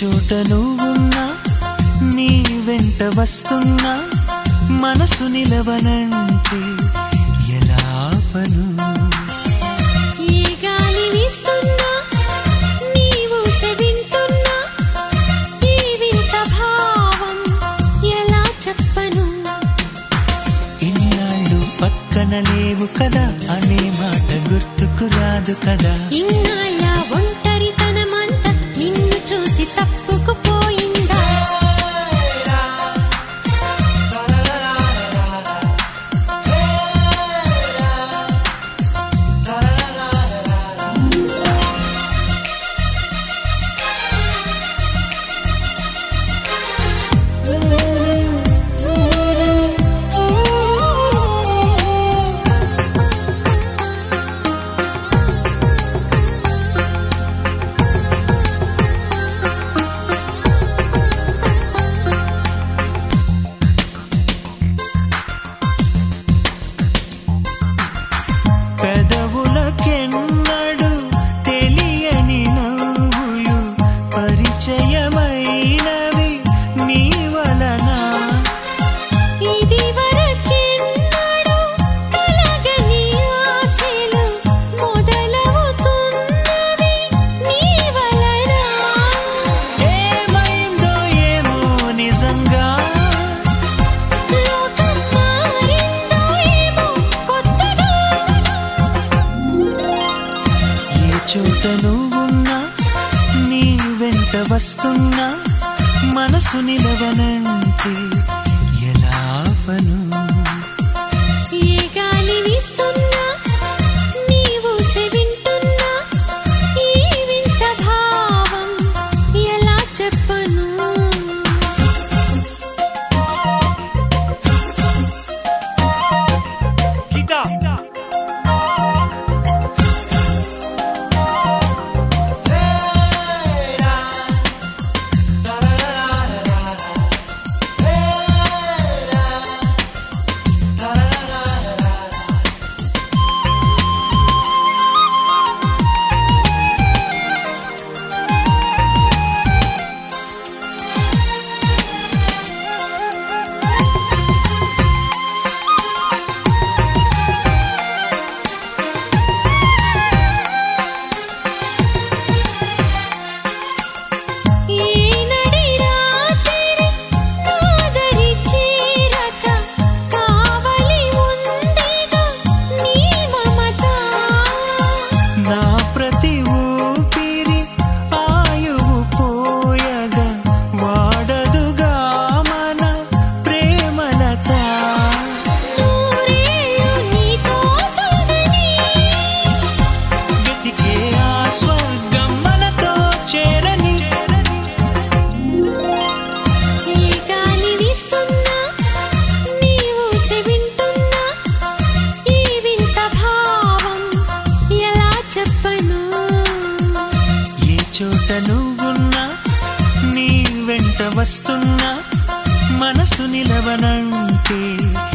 చోట నువ్వున్నా నీ వెంట వస్తున్నా మనసు నిలవనంటే ఎలా ఆపను ఏ గాలి వీస్తున్నా నీవు వింటున్నా ఈ వింత భావం ఎలా చెప్పను ఇన్నాళ్ళు పక్కన లేవు కదా అనే మాట గుర్తుకు రాదు కదా ఇన్నాళ్ళ ఒంటరితనమంతా నిన్ను చూసి తప్పుకుపోయిందా పెదవులకెన్నడు తెలియని నవ్వులు పరిచయమైనవి నీ వలన ఇది వరకెన్నడూ కలగని ఆశలు మొదలవుతున్నవి నీ వలన ఏమైందో ఏమో నిజంగా లోకం మారిందో ఏమో కొత్తగా ఏ చోట నువ్వున్నా నీ వెంట వస్తున్నా మనసు నిలవనంటే ఎలా ఆపను ఏ గాలి వీస్తున్నా నీవు వింటున్నా ఈ వింత భావం ఎలా చెప్పను ఈనడి రాత్రి నాదరి చీరక కావలి ఉందిగా నీ మమత నా ప్రతి ఊపిరి ఆయువు పోయగా వాడదుగా మన ప్రేమలత నూరేళ్ళు నీతో సోదని వెతికే ఆ స్వర్గం మనతో చేరని ఏ గాలి వీస్తున్నా నీవు వింటున్నా ఈ వింత భావం ఎలా చెప్పను ఏ చోట నువ్వున్నా నీ వెంట వస్తున్నా మనసు నిలవనంటే